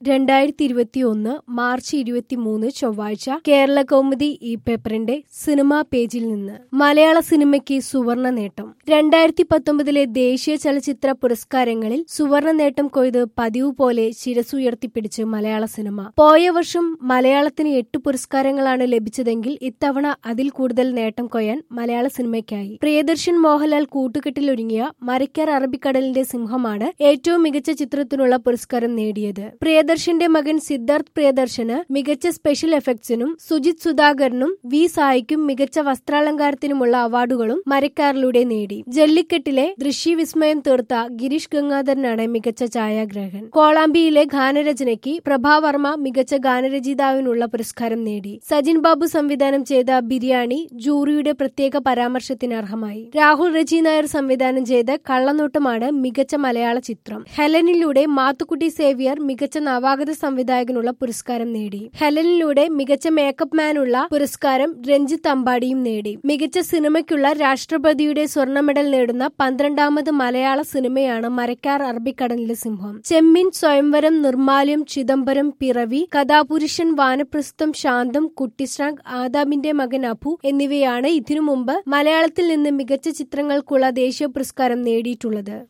രണ്ടായിരത്തി ഇരുപത്തിയൊന്ന് മാർച്ച് ഇരുപത്തിമൂന്ന് ചൊവ്വാഴ്ച കേരള കൗമുദി ഈ പേപ്പറിന്റെ സിനിമാ പേജിൽ നിന്ന് മലയാള സിനിമയ്ക്ക് സുവർണ നേട്ടം രണ്ടായിരത്തി പത്തൊമ്പതിലെ ദേശീയ ചലച്ചിത്ര പുരസ്കാരങ്ങളിൽ സുവർണ നേട്ടം കൊയ്ത് പതിവ് പോലെ ശിരസുയർത്തിപ്പിടിച്ച് മലയാള സിനിമ പോയ വർഷം മലയാളത്തിന് എട്ട് പുരസ്കാരങ്ങളാണ് ലഭിച്ചതെങ്കിൽ ഇത്തവണ അതിൽ കൂടുതൽ നേട്ടം കൊയ്യാൻ മലയാള സിനിമയ്ക്കായി പ്രിയദർശൻ മോഹൻലാൽ കൂട്ടുകെട്ടിലൊരുങ്ങിയ മരക്കാർ അറബിക്കടലിന്റെ സിംഹമാണ് ഏറ്റവും മികച്ച ചിത്രത്തിനുള്ള പുരസ്കാരം നേടിയത് പ്രിയദർശന്റെ മകൻ സിദ്ധാർത്ഥ് പ്രിയദർശന് മികച്ച സ്പെഷ്യൽ എഫക്ട്സിനും സുജിത് സുധാകരനും വി സായിക്കും മികച്ച വസ്ത്രാലങ്കാരത്തിനുമുള്ള അവാർഡുകളും മരക്കാറിലൂടെ നേടി ജല്ലിക്കെട്ടിലെ ദൃശ്യവിസ്മയം തീർത്ത ഗിരീഷ് ഗംഗാധരനാണ് മികച്ച ഛായാഗ്രഹൻ കോളാമ്പിയിലെ ഗാനരചനയ്ക്ക് പ്രഭാവർമ്മ മികച്ച ഗാനരചയിതാവിനുള്ള പുരസ്കാരം നേടി സജിൻ ബാബു സംവിധാനം ചെയ്ത ബിരിയാണി ജൂറിയുടെ പ്രത്യേക പരാമർശത്തിന് അർഹമായി രാഹുൽ റജി നായർ സംവിധാനം ചെയ്ത കള്ളനോട്ടമാണ് മികച്ച മലയാള ചിത്രം ഹെലനിലൂടെ മാത്തുക്കുട്ടി സേവിയർ മികച്ച നവാഗത സംവിധായകനുള്ള പുരസ്കാരം നേടി ഹെലനിലൂടെ മികച്ച മേക്കപ്പ് മാനുള്ള പുരസ്കാരം രഞ്ജിത്ത് അമ്പാടിയും നേടി മികച്ച സിനിമയ്ക്കുള്ള രാഷ്ട്രപതിയുടെ സ്വർണ്ണ മെഡൽ നേടുന്ന പന്ത്രണ്ടാമത് മലയാള സിനിമയാണ് മരക്കാർ അറബിക്കടലിലെ സിംഹം ചെമ്മീൻ സ്വയംവരം നിർമാല്യം ചിദംബരം പിറവി കഥാപുരുഷൻ വാനപ്രസ്ഥം ശാന്തം കുട്ടിസ്രാങ്ക് ആദാബിന്റെ മകൻ അഭു എന്നിവയാണ് ഇതിനു മുമ്പ് മലയാളത്തിൽ നിന്ന് മികച്ച ചിത്രങ്ങൾക്കുള്ള ദേശീയ പുരസ്കാരം നേടിയിട്ടുള്ളത്